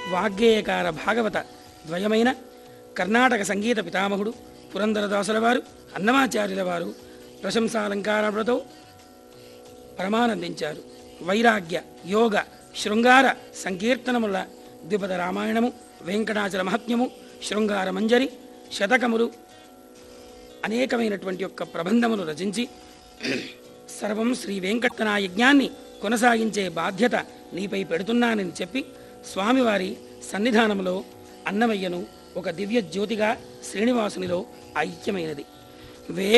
వాగ్గేయకార భాగవత ద్వయమైన కర్ణాటక సంగీత పితామహుడు పురందరదాసుల వారు అన్నమాచార్యుల వారు ప్రశంసాలంకారములతో పరమానందించారు వైరాగ్య యోగ శృంగార సంకీర్తనముల ద్విపద రామాయణము వెంకటాచల మహత్యము శృంగార మంజరి శతకములు అనేకమైనటువంటి యొక్క ప్రబంధములు రచించి సర్వం శ్రీ వెంకటనా యజ్ఞాన్ని కొనసాగించే బాధ్యత నీపై పెడుతున్నానని చెప్పి స్వామివారి సన్నిధానంలో అన్నమయ్యను ఒక దివ్య జ్యోతిగా శ్రీనివాసునిలో ఐక్యమైనది వే